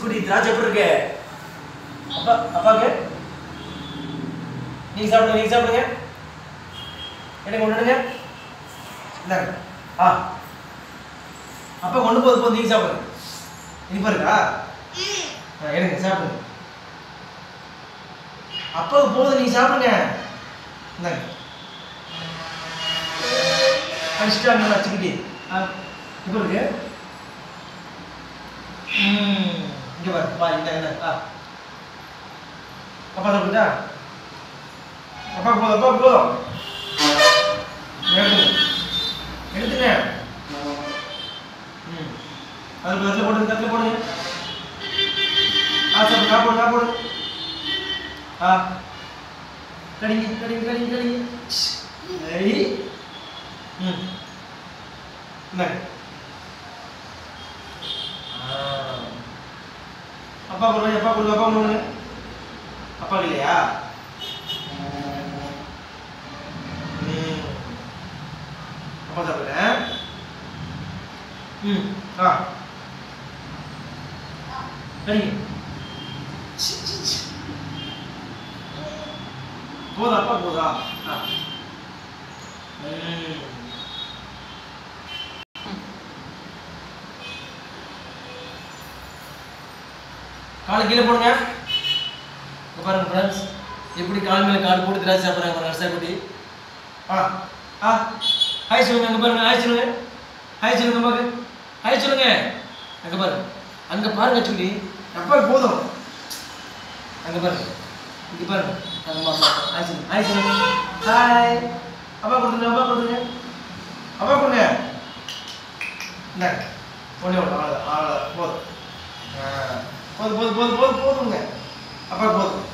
குடி திராட்சை எப்படி இருக்கு அப்பா அப்பாக்கு நீங்க சாப்பிடுங்க நீங்க சாப்பிடுங்க எடுங்க ஒண்ணுங்க இந்தாங்க ஆ அப்பா கொண்டு போது போது நீங்க சாப்பிடுங்க இனிப்பா இருக்கா ஆ, எடுங்க சாப்பிடுங்க அப்பாவுக்கு போதும் நீங்க சாப்பிடுங்க இந்தாங்க அடிச்சுட்டாங்க வச்சுக்கிட்டு ஆ இப்போ இருக்கு ம் இங்க பாரு பா இந்த இந்த ஆ அப்பா சாப்பிட்டா அப்பா போதும் அப்பா போதும் எடுத்துங்க எடுத்துங்க ம் அது தட்டில் போடுங்க தட்டில் போடுங்க ஆ சாப்பிடு நான் போடு நான் போடு ஆ கடிங்க கடிங்க கடிங்க கடிங்க ஐ ம் இந்தாங்க ஆ. அப்பா கொடுங்க அப்பா கொடுங்க அப்பா கொடுங்க அப்பா இல்லையா ம். அப்பா சாப்பிடுறேன் ம் ஆ கடிங்க சி, சி, சி. போதா அப்பா போதா ஆ ம் காலை கீழே போடுங்க இங்க பாருங்க ஃப்ரெண்ட்ஸ் எப்படி கால் மேல கால் போட்டு திராட்சை சாப்பிட்றாங்க பாருங்க நர்சா குட்டி ஆ ஆ ஹாய் சொல்லுங்க அங்க பாருங்க ஹாய் சொல்லுங்க ஹாய் சொல்லுங்க அம்மாக்கு ஹாய் சொல்லுங்க அங்க பாருங்க அங்க பாருங்க சொல்லி அப்பா போதும் அங்க பாருங்க இங்க பாருங்க அம்மா அம்மா ஹாய் சொல்லுங்க ஹாய் சொல்லுங்க ஹாய் அப்பா கொடுத்துருங்க அப்பா கொடுத்துருங்க அப்பா கொடுங்க இந்தாங்க ஒன்றே ஒன்று அவ்வளோதான் அவ்வளோதான் போதும் ஆ, போதும் போதும் போதும் போதும் போதுங்க அப்பா போதும்